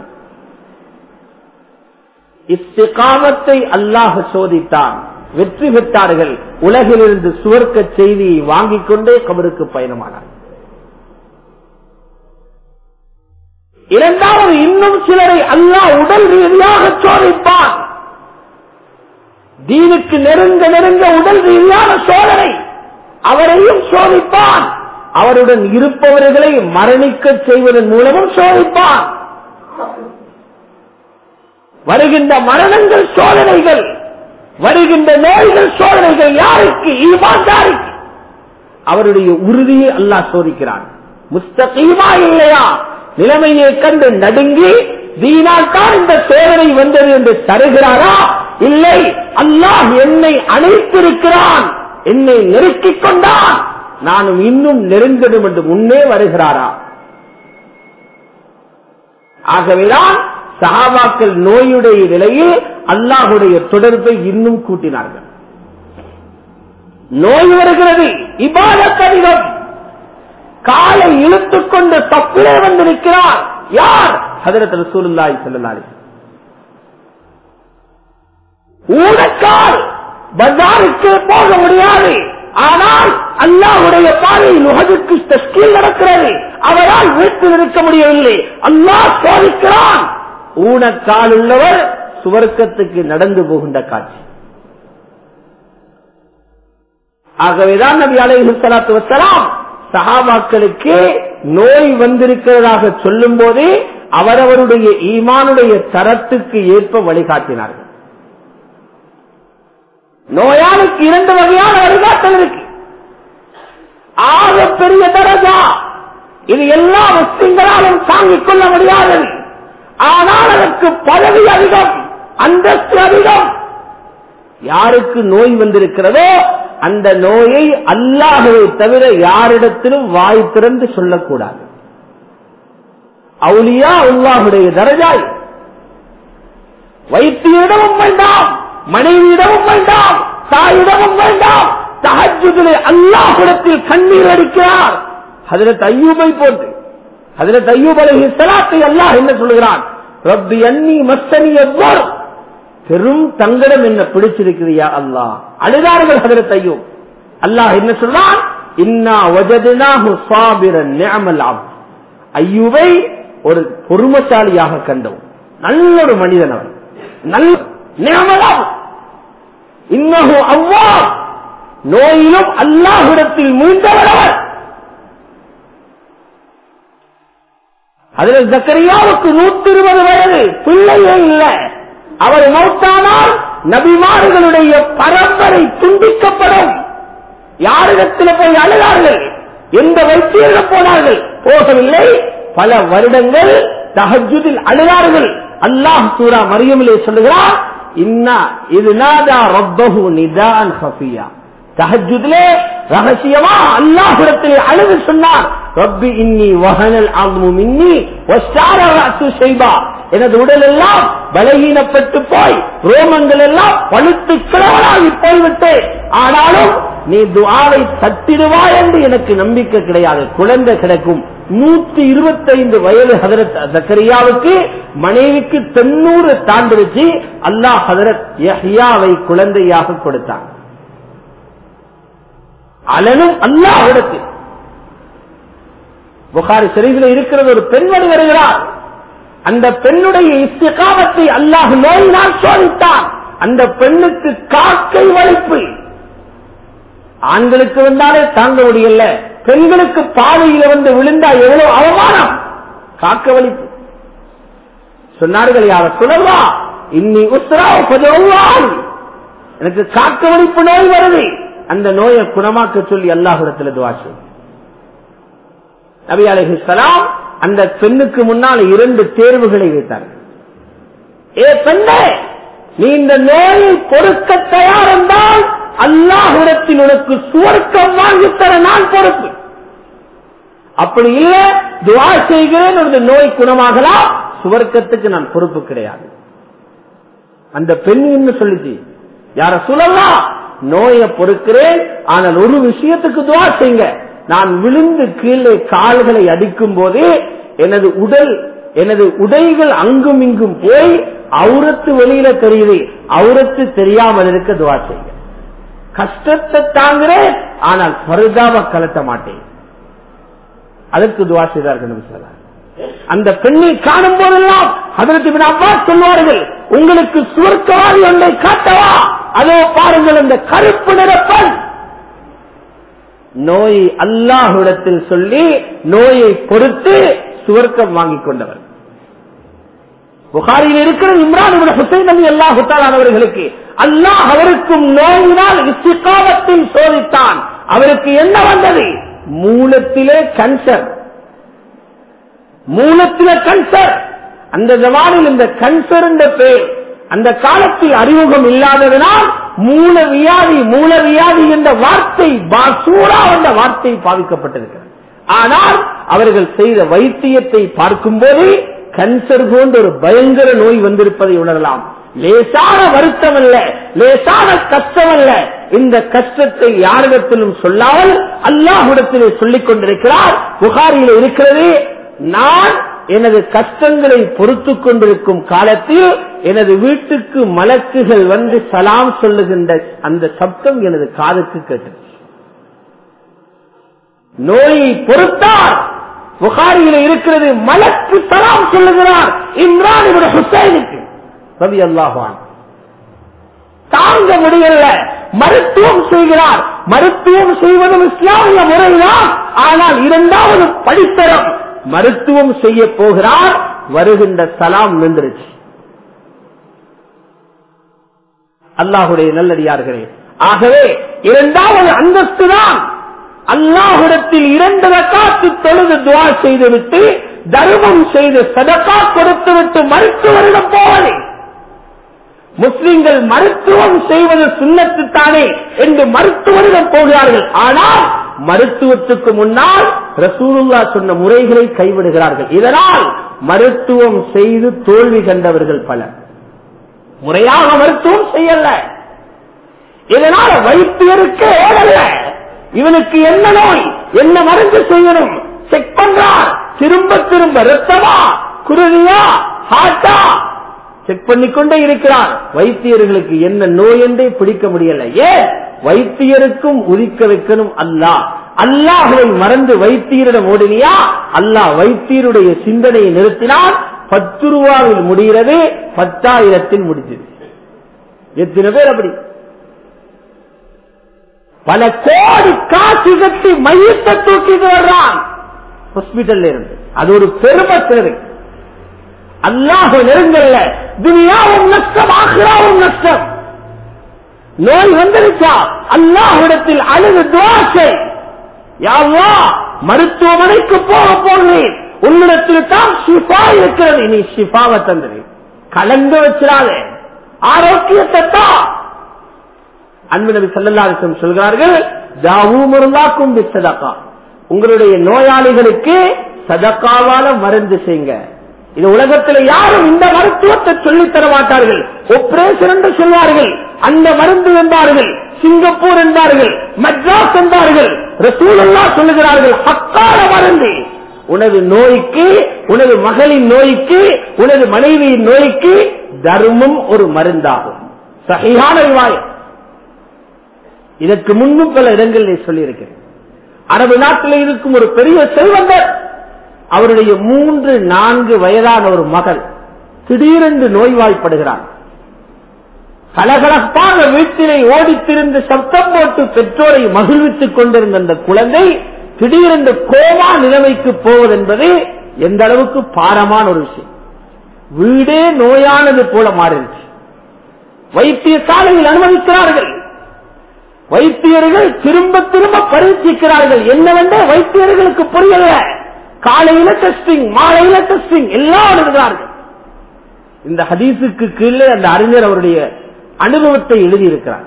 இஸ்திகாமத்தை அல்லாஹ் சோதித்தான் வெற்றி பெற்றார்கள் உலகிலிருந்து சுவர்க்க செய்தியை வாங்கிக் கொண்டே கபருக்கு பயணமானார் இரண்டாவது இன்னும் சிலரை அல்லாஹ் உடல் ரீதியாக சோதிப்பான் தீனுக்கு நெருங்க நெருங்க உடல் ரீதியான சோதனை அவரையும் சோதிப்பான் அவருடன் இருப்பவர்களை மரணிக்க செய்வதன் மூலமும் சோதிப்பான் வருகின்ற மரணங்கள் சோதனைகள் வருகின்ற நோய்கள் சோதனைகள் யாருக்கு ஈமான்தாருக்கு அவருடைய உறுதியை அல்லாஹ் சோதிக்கிறான் முஸ்தகீமா இல்லையா நிலைமையை கண்டு நடுங்கி தீனால் தான் இந்த சோதனை வந்தது என்று தருகிறாரா இல்லை அல்லாஹ் என்னை அழைத்திருக்கிறான் என்னை நெருக்கிக் கொண்டான் நானும் இன்னும் நெருங்கணும் என்று முன்னே வருகிறாரா ஆகவேதான் சஹாபாக்கள் நோயுடைய நிலையில் அல்லாஹுடைய தொடர்பை இன்னும் கூட்டினார்கள் நோய் வருகிறது இபாதத் அதிகம் காலை இழுத்துக் கொண்டு தப்பிலே வந்திருக்கிறார் யார் ஹதரத் ரசூலுல்லாஹி ஸல்லல்லாஹு அலைஹி ஊனக்கால் பஜாருக்கு போக முடியாது ஆனால் அல்லாஹுடைய பாதையில் உகதுக்கு தஸ்கீல் நடக்கிறது அவரால் வீட்டில் இருக்க முடியவில்லை அல்லாஹ் சோதிக்கிறான் ஊனக்கால் உள்ளவர் சுவர்க்கத்துக்கு நடந்து போகின்ற காட்சி ஆகவேதான் நபி அலைஹி ஸலாத்து வஸலாம் சஹாபாக்களுக்கு நோய் வந்திருக்கிறதாக சொல்லும் போதே அவரவருடைய ஈமானுடைய தரத்துக்கு ஏற்ப வழிகாட்டினார்கள் நோயாளிக்கு இரண்டு வகையான வழிகாட்டல் இருக்கு ஆக பெரிய தரஜா இது எல்லா முஸ்லிம்களாலும் தாங்கிக் கொள்ள முடியாதது ஆனால் அதற்கு பதவி அதிகம் அந்தஸ்து அதிகம் யாருக்கு நோய் வந்திருக்கிறதோ அந்த நோயை அல்லாஹுவை தவிர யாரிடத்திலும் வாய் திறந்து சொல்லக்கூடாது அவுலியா அல்லாஹுடைய தரஜாய் வைத்தியிடமும் வேண்டாம் மனைவியிடமும் வேண்டாம் தாயிடமும் வேண்டாம் தஹஜுதிலே அல்லாஹுடத்தில் கண்ணீர் அடிக்கிறார் ஹதரத் ஐயூபை போன்று ஹதரத் ஐயூப் அலைஹி ஸலாத்தை அல்லாஹ் என்ன சொல்கிறான் ரப்பி அன்னி மஸ்ஸனி எவ்வாறு பெரும் தங்கடம் என்ன பிடிச்சிருக்கிறியா அல்லாஹ் அழுதார்கள் ஹதரத் ஐயூப் அல்லாஹ் என்ன சொல்றான் இன்னா வஜதுனாஹு சாபிரன் நிஅமல் அப்த் ஐயூபை ஒரு பொறுமசாலியாக கண்டோம் நல்ல ஒரு மனிதன் அவர் நல்ல நியமலம் இன்னகு அவ்வா நோயிலும் அல்லாஹிடத்தில் மீண்டவர் அவர் அதில் ஜக்கரியாவுக்கு நூத்தி இருபது வயது பிள்ளையே இல்லை அவர் மௌத்தானால் நபிமார்களுடைய பரம்பரை துண்டிக்கப்படும் யாரிடத்தில் போய் அழுதார்கள் எந்த வைத்தியர்கள் போனார்கள் போகவில்லை பல வருடங்கள் தஹஜுதில் அழுதார்கள் அல்லாஹ் சூரா மரியமிலே சொல்லுகிறார் இன்னா இது நாதா ரப்பஹு நிதான் ஹஃபியா தஹஜுதிலே ரகசியமா அல்லாஹிடத்திலே அழுது சொன்னார் ரப்பி இன்னி வஹனல் ஆகுமு மின்னி வஸ்தார ரஅசு ஷைபா எனது உடல் எல்லாம் பலகீனப்பட்டு போய் ரோமங்கள் எல்லாம் பழுத்து கிழவனாகி போய்விட்டு ஆனாலும் நீ துஆவை தட்டிடுவாய் என்று எனக்கு நம்பிக்கை கிடையாது குழந்தை கிடைக்கும் நூத்தி இருபத்தைந்து வயது ஹதரத் ஜக்கரியாவுக்கு மனைவிக்கு தொண்ணூறு தாண்டிருச்சு அல்லாஹ் ஹதரத் யஹ்யாவை குழந்தையாக கொடுத்தான் அலனும் அல்லாஹிடத்தில் புகாரி ஷரீஃபில் இருக்கிறது ஒரு பெண்மணி வருகிறார் அந்த பெண்ணுடைய இஸ்திகாமத்தை அல்லாஹ் நோயினால் சோதித்தான் அந்த பெண்ணுக்கு காக்கை வலிப்பு ஆண்களுக்கு வந்தாலே தாங்க முடியல பெண்களுக்கு பாதையில வந்து விழுந்தா எவ்வளவு அவமானம் காக்க வலிப்பு சொன்னார்கள் யார சுழல்வா இன்னி உஸ்ரா கொஞ்சம் எனக்கு காக்க வலிப்பு நோய் வருது அந்த நோயை குணமாக்க சொல்லி அல்லாஹுடத்தில் துவா சொல்லி நபி அலஹி சலாம் அந்த பெண்ணுக்கு முன்னால் இரண்டு தேர்வுகளை வைத்தார்கள் ஏ பெண்ணே நீ இந்த நோயை பொறுக்க தயார் என்றால் அல்லாஹுடத்தில் உனக்கு சுவர்க்கம் வாங்கித்தர நான் பொறுப்பு அப்படி இல்ல துவா செய்கிறேன் உனது நோய் குணமாகலாம் சுவர்க்கத்துக்கு நான் பொறுப்பு கிடையாது அந்த பெண் என்ன சொல்லிச்சு யார சொல்லலாம் நோயை பொறுக்கிறேன் ஆனால் ஒரு விஷயத்துக்கு துவா செய்யுங்க நான் விழுந்து கீழே கால்களை அடிக்கும் போது எனது உடல் எனது உடைகள் அங்கும் இங்கும் போய் அவுரத்து வெளியில தெரியுது அவுரத்து தெரியாமல் இருக்க துவா செய்யுங்க கஷ்டத்தை தாங்குறேன் ஆனால் பருதாவ கலட்ட மாட்டேன் அதற்கு துவா செய்தார்கள் நபி ஸல்லல்லாஹு அலைஹி வஸல்லம். அந்த பெண்ணை காணும் போதெல்லாம் அதற்கு அப்பா சொல்வார்கள் உங்களுக்கு சுவர்க்கவாதி ஒன்றை காட்டவா அதோ பாருங்கள் அந்த கருப்பு நிறப்பன் நோயை அல்லாஹ்விடத்தில் சொல்லி நோயை பொறுத்து சுவர்க்கம் வாங்கிக் கொண்டவர் புகாரில் இருக்கிற இம்ரான் இப்னு ஹுசைன் அலி அல்லாஹு அவர்களுக்கு அல்லாஹ் அவருக்கும் நோயினால் இஸ்திகாமத்தில் சோதித்தான் அவருக்கு என்ன வந்தது மூலத்திலே கன்சர் மூலத்திலே கன்சர் அந்த ஜமானில் இந்த கன்சர் என்ற பெயர் அந்த காலத்தில் அறிமுகம் இல்லாததனால் மூல வியாதி மூல வியாதி என்ற வார்த்தை பாசூரா என்ற வார்த்தை பாவிக்கப்பட்டிருக்கிறது ஆனால் அவர்கள் செய்த வைத்தியத்தை பார்க்கும்போது கன்சர் போன்ற ஒரு பயங்கர நோய் வந்திருப்பதை உணரலாம் லேசான வருத்தம் அல்ல லேசான கஷ்டம் அல்ல இந்த கஷ்டத்தை யாரிடத்திலும் சொல்லாமல் அல்லாஹ்விடத்திலே சொல்லிக் கொண்டிருக்கிறார் புகாரியில் இருக்கிறது நான் எனது கஷ்டங்களை பொறுத்துக் கொண்டிருக்கும் காலத்தில் எனது வீட்டுக்கு மலக்குகள் வந்து சலாம் சொல்லுகின்ற அந்த சப்தம் எனது காதுக்கு கேட்டது நோயை பொறுத்தார் புகாரியில் இருக்கிறது மலக்கு சலாம் சொல்லுகிறார் இம்ரான் இவர ஹுசைனுக்கு ரவி அல்லாஹான் தாங்க முடியல மருத்துவம் செய்கிறார் மருத்துவம் செய்வதும் இஸ்லாமிய முறைதான் ஆனால் இரண்டாவது படித்தரம் மருத்துவம் செய்ய போகிறார் வருகின்ற சலாம் நின்றுச்சு அல்லாஹுடைய நல்லடியார்களே ஆகவே இரண்டாவது அந்தஸ்து தான் அல்லாஹுடத்தில் இரண்டு ரக்காத்து தொழுது துவா செய்துவிட்டு தர்மம் செய்து சதக்கா கொடுத்துவிட்டு மருத்துவரிடம் போவதே முஸ்லிம்கள் மருத்துவம் செய்வது சுண்ணத்துத்தானே என்று மருத்துவரிடம் போகிறார்கள் ஆனால் மருத்துவத்துக்கு முன்னால் ரசூலுல்லா சொன்ன முறைகளை கைவிடுகிறார்கள் இதனால் மருத்துவம் செய்து தோல்வி கண்டவர்கள் பலர் முறையாக மருத்துவம் செய்யல இதனால வைத்தியருக்கு ஓடல்ல இவனுக்கு என்ன நோய் என்ன மருந்து செய்யணும் செக் பண்றார் திரும்ப திரும்ப ரத்தமா குருதியா ஹார்ட்டா செக் பண்ணிக்கொண்டே இருக்கிறார் வைத்தியர்களுக்கு என்ன நோய் என்றே பிடிக்க முடியல ஏன் வைத்தியருக்கும் உதிக்க வைக்கணும் அல்லாஹ் அல்லாஹுவை மறந்து வைத்தியரிடம் ஓடினியா அல்லாஹ் வைத்தியருடைய சிந்தனையை நிறுத்தினால் பத்து ரூபாவில் முடிகிறது பத்தாயிரத்தில் முடிஞ்சது எத்தனை பேர் அப்படி பல கோடி காசு கட்டி மையத்தை தூக்கிட்டு வர்றான் ஹாஸ்பிட்டல்ல இருந்து அது ஒரு பெருமை சிலருக்கு அல்லாஹ் நெருங்கல்ல துனியாவும் நஷ்டம் ஆகிறாவும் நஷ்டம் நோய் வந்துருச்சா அல்லாஹ்விடத்தில் அழுது துவாசை யாவா மருத்துவமனைக்கு போக போகிறேன் உன்னிடத்தில் தான் ஷிஃபா இருக்கிறது நீ ஷிஃபாவை தந்தது கலந்து வச்சிடாதே ஆரோக்கியத்தை தான் அன்பு நபி சல்லல்லாஹு சொல்கிறார்கள் தாவு மருந்தாக்கும் சதக்கா உங்களுடைய நோயாளிகளுக்கு சதக்காவால மருந்து செய்யுங்க இது உலகத்தில் யாரும் இந்த மருத்துவத்தை சொல்லித் தர மாட்டார்கள் ஆபரேஷன் என்று சொல்வார்கள் அந்த மருந்து என்பார்கள் சிங்கப்பூர் என்பார்கள் மெட்ராஸ் என்பார்கள் ரசூலல்லா சொல்லுகிறார்கள் ஹக்கால மருந்து உனது நோய்க்கு உனது மகளின் நோய்க்கு உனது மனைவியின் நோய்க்கு தர்மம் ஒரு மருந்தாகும் சகையான விவாயம் இதற்கு முன்பும் பல இடங்களில் சொல்லியிருக்கிறேன் அரபு நாட்டில் இருக்கும் ஒரு பெரிய செல்வந்தர் அவருடைய மூன்று நான்கு வயதான ஒரு மகள் திடீரென்று நோய்வாய்ப்படுகிறார் கலகலப்பாக வீட்டிலே ஓடித்திருந்து சப்தம் போட்டு பெற்றோரை மகிழ்வித்துக் கொண்டிருந்த அந்த குழந்தை திடீரென்று கோமா நிலைமைக்கு போவதென்பது எந்த அளவுக்கு பாரமான ஒரு விஷயம் வீடே நோயானது போல மாறிடுச்சு வைத்தியசாலையில் அனுமதிக்கிறார்கள் வைத்தியர்கள் திரும்ப திரும்ப பரீட்சிக்கிறார்கள் என்னவென்றே வைத்தியர்களுக்கு புரியல காலையில டெஸ்டிங் மாலையில டெஸ்டிங் எல்லாம் எழுதுகிறார்கள் இந்த ஹதீஸுக்கு கீழே அந்த அறிஞர் அவருடைய அனுபவத்தை எழுதியிருக்கிறார்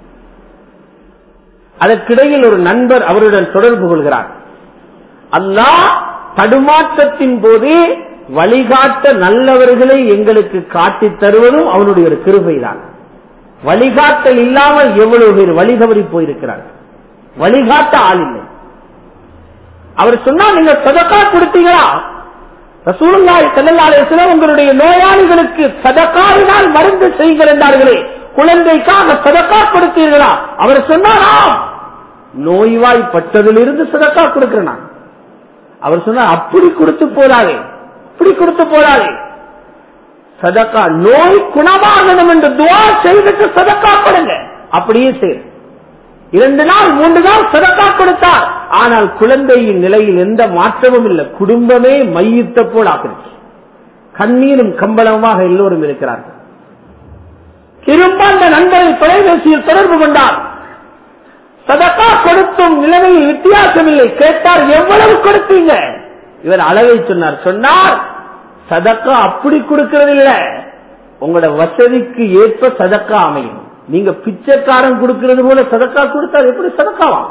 அதற்கிடையில் ஒரு நண்பர் அவருடன் தொடர்பு கொள்கிறார் அல்லாஹ் தடுமாற்றத்தின் போதே வழிகாட்ட நல்லவர்களை எங்களுக்கு காட்டித் தருவதும் அவனுடைய ஒரு கிருபைதான் வழிகாட்டல் இல்லாமல் எவ்வளவு பேர் வழி தவறி போயிருக்கிறார்கள் வழிகாட்ட ஆள் இல்லை அவர் சொன்னா நீங்க சதக்கா கொடுத்தீங்களா ரசூலுல்லாஹி ஸல்லல்லாஹு அலைஹி வஸல்லம் உங்களுடைய நோயாளிகளுக்கு சதக்காவினால் மருந்து செய்யுங்கள் என்றார்களே குழந்தைக்காக சதக்கா கொடுத்தீர்களா அவர் சொன்னாரா நோய்வாய்ப்பட்டதிலிருந்து சதக்கா கொடுக்கிறேன் நான் அவர் சொன்னார் அப்படி கொடுத்து போதாதே அப்படி கொடுத்து போதாதே சதக்கா நோய் குணமாகணும் என்று துவா செய்துட்டு சதக்கா கொடுங்க அப்படியே செய்யும் இரண்டு நாள் மூன்று நாள் சதக்கா கொடுத்தார் ஆனால் குழந்தையின் நிலையில் எந்த மாற்றமும் இல்லை குடும்பமே மையித்த போல் ஆகிருச்சு கண்ணீரும் கம்பளமாக எல்லோரும் இருக்கிறார்கள் திரும்ப அந்த நண்பரை தொலைபேசியில் தொடர்பு கொண்டார் சதக்கா கொடுத்தும் நிலைமையில் வித்தியாசம் இல்லை கேட்டார் எவ்வளவு கொடுத்தீங்க இவர் அளவை சொன்னார் சொன்னார் சதக்கா அப்படி கொடுக்கிறது இல்ல உங்களோட வசதிக்கு ஏற்ப சதக்கா அமையும் நீங்க பிச்சைக்காரன் கொடுக்கிறது போல சதக்கா கொடுத்தால் எப்படி சதக்காவா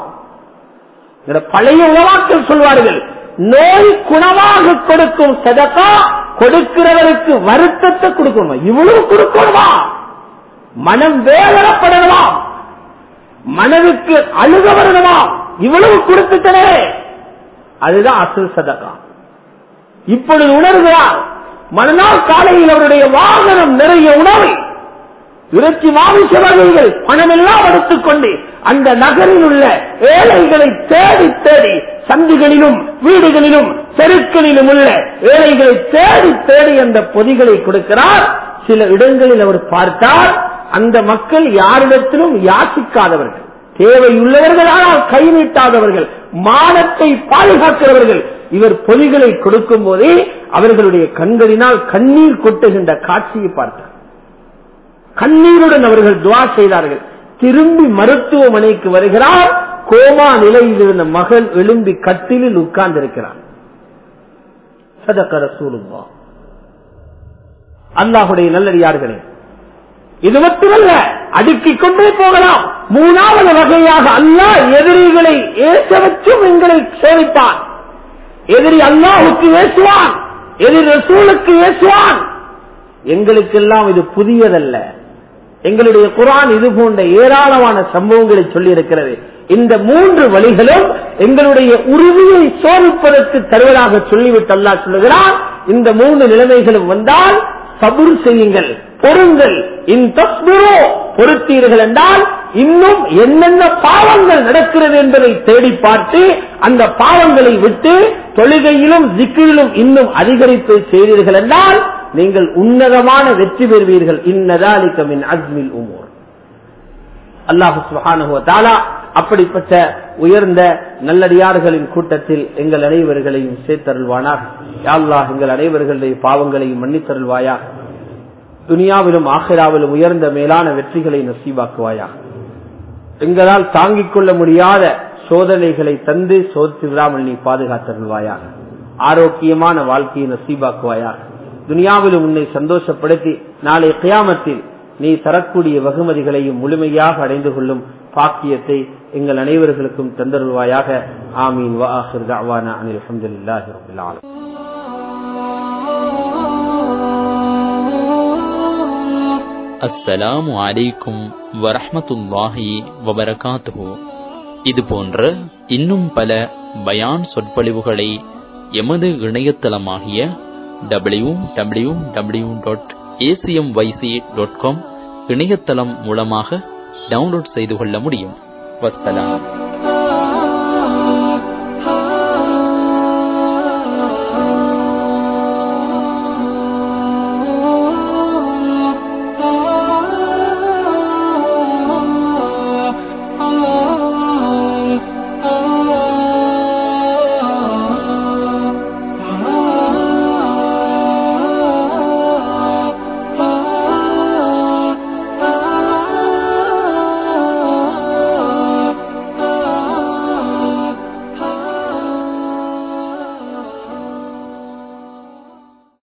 பழைய உலவாக்கள் சொல்வார்கள் நோய் குணமாக கொடுக்கும் சதக்கா கொடுக்கிறவருக்கு வருத்தத்தை கொடுக்கணுமா இவ்வளவு கொடுக்கணுமா மனம் வேதனைப்படணுமா மனதுக்கு அழுக வரணுமா இவ்வளவு கொடுத்துட்டனே அதுதான் அசல் சதக்கா இப்பொழுது உணர்கிறார் மறுநாள் காலையில் அவருடைய வாகனம் நிறைய உணவை இறைச்சி மாமிச வகைகள் பணமெல்லாம் எடுத்துக்கொண்டு அந்த நகரில் உள்ள ஏழைகளை தேடி தேடி சந்துகளிலும் வீடுகளிலும் தெருக்களிலும் உள்ள ஏழைகளை தேடி தேடி அந்த பொதிகளை கொடுக்கிறார் சில இடங்களில் அவர் பார்த்தார் அந்த மக்கள் யாரிடத்திலும் யாசிக்காதவர்கள் தேவையுள்ளவர்கள் ஆனால் கை நீட்டாதவர்கள் மானத்தை பாதுகாக்கிறவர்கள் இவர் பொதிகளை கொடுக்கும் போதே அவர்களுடைய கண்களினால் கண்ணீர் கொட்டுகின்ற காட்சியை பார்த்தார் கண்ணீருடன் அவர்கள் துவா செய்தார்கள் திரும்பி மருத்துவமனைக்கு வருகிறார் கோமா நிலையில் இருந்த மகள் எழும்பி கட்டிலில் உட்கார்ந்திருக்கிறார் சதக்கர சூழுவா அல்லாஹுடைய நல்லடியார்களே இது மட்டுமல்ல அடுக்கிக் கொண்டே போகலாம் மூணாவது வகையாக அல்லாஹ் எதிரிகளை ஏற்ற வச்சும் எங்களை சேவிப்பான் எதிரி அல்லாஹுக்கு ஏசுவான் எதிரி ரசூலுக்கு ஏசுவான் எங்களுக்கெல்லாம் இது புதியதல்ல எங்களுடைய குரான் இது போன்ற ஏராளமான சம்பவங்களை சொல்லி இருக்கிறது இந்த மூன்று வழிகளும் எங்களுடைய உறுதியை சோதிப்பதற்கு தருவதாக சொல்லிவிட்டு அல்லா சொல்லுகிறான் இந்த மூன்று நிலைமைகளும் வந்தால் சபுர் செய்யுங்கள் பொருங்கள் இந்த பொருத்தீர்கள் என்றால் இன்னும் என்னென்ன பாவங்கள் நடக்கிறது என்பதை தேடி பார்த்து அந்த பாவங்களை விட்டு தொழுகையிலும் திக்கிலும் இன்னும் அதிகரிப்பு செய்தீர்கள் என்றால் நீங்கள் உன்னதமான வெற்றி பெறுவீர்கள் இன்னதாலிக்கமின் அஸ்மில் உமோர் அல்லாஹு சுஹானுவத்தாலா அப்படிப்பட்ட உயர்ந்த நல்லடியார்களின் கூட்டத்தில் எங்கள் அனைவர்களையும் சேர்த்தருள்வானாக யாழ்லாஹ் எங்கள் அனைவர்களுடைய பாவங்களையும் மன்னித்தருள்வாயாக துனியாவிலும் ஆஹிராவிலும் உயர்ந்த மேலான வெற்றிகளை நசீவாக்குவாயாக எங்களால் தாங்கிக் கொள்ள முடியாத சோதனைகளை தந்து சோதித்து விடாமல் நீ பாதுகாத்தருள்வாயாக ஆரோக்கியமான வாழ்க்கையை நசீபாக்குவாயாக துனியாவிலும் உன்னை சந்தோஷப்படுத்தி நாளை கியாமத்தில் நீ தரக்கூடிய வகுமதிகளையும் முழுமையாக அடைந்து கொள்ளும் பாக்கியத்தை எங்கள் அனைவர்களுக்கும் தந்தருள்வாயாக ஆமீன் வாஹிர் தஅவானா அனில் அல்ஹம்துலில்லாஹி ரப்பில் ஆலமீன் அஸ்ஸலாமு அலைக்கும் வரஹ்மத்துல்லாஹி வபரகாத்துஹு இது போன்ற இன்னும் பல பயான் சொற்பொழிவுகளை எமது இணையதளமாகிய W W W dot ACM YC dot com இணையதளம் மூலமாக டவுன்லோட் செய்து கொள்ள முடியும் வஸ்ஸலாம்